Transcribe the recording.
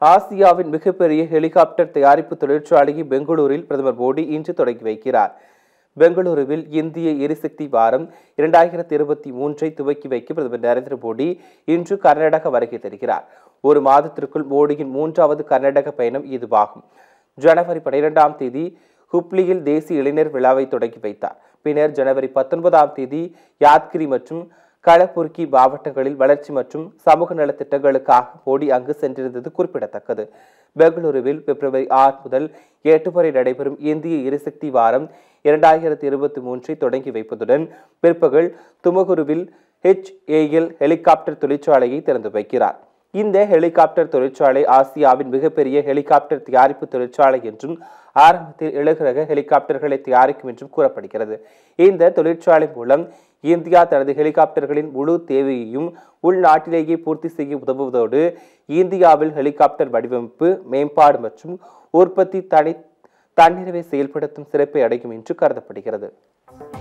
ஆசியாவின் மிகப்பெரிய ஹெலிகாப்டர் தயாரிப்பு தொழிற்சாலையை பெங்களூரில் பிரதமர் மோடி இன்று தொடங்கி வைக்கிறார் பெங்களூருவில் இந்திய எரிசக்தி வாரம் இரண்டாயிரத்தி இருபத்தி மூன்றை துவக்கி வைக்க பிரதமர் நரேந்திர மோடி இன்று கர்நாடக வருகை தருகிறார் ஒரு மாதத்திற்குள் மோடியின் மூன்றாவது கர்நாடக பயணம் இதுவாகும் ஜனவரி பனிரெண்டாம் தேதி ஹுப்ளியில் தேசிய இளைஞர் விழாவை தொடங்கி வைத்தார் பின்னர் ஜனவரி பத்தொன்பதாம் தேதி யாத்கிரி மற்றும் களபுர்கி மாவட்டங்களில் வளர்ச்சி மற்றும் சமூக நலத் திட்டங்களுக்காக மோடி அங்கு சென்றிருந்தது குறிப்பிடத்தக்கது பெங்களூருவில் பிப்ரவரி ஆறு முதல் எட்டு வரை நடைபெறும் இந்திய எரிசக்தி வாரம் இரண்டாயிரத்தி இருபத்தி மூன்றை தொடங்கி வைப்பதுடன் பிற்பகல் துமகுருவில் ஹெச்ஏஎல் ஹெலிகாப்டர் தொழிற்சாலையை திறந்து வைக்கிறார் இந்த ஹெலிகாப்டர் தொழிற்சாலை ஆசியாவின் மிகப்பெரிய ஹெலிகாப்டர் தயாரிப்பு தொழிற்சாலை என்றும் ஆரம்பத்தில் இலகுரக ஹெலிகாப்டர்களை தயாரிக்கும் என்றும் கூறப்படுகிறது இந்த தொழிற்சாலை மூலம் இந்தியா தனது ஹெலிகாப்டர்களின் முழு தேவையையும் உள்நாட்டிலேயே பூர்த்தி செய்ய உதவுவதோடு இந்தியாவில் ஹெலிகாப்டர் வடிவமைப்பு மேம்பாடு மற்றும் உற்பத்தி தனி தன்னிறைவை செயல்படுத்தும் சிறப்பை அடையும் என்று கருதப்படுகிறது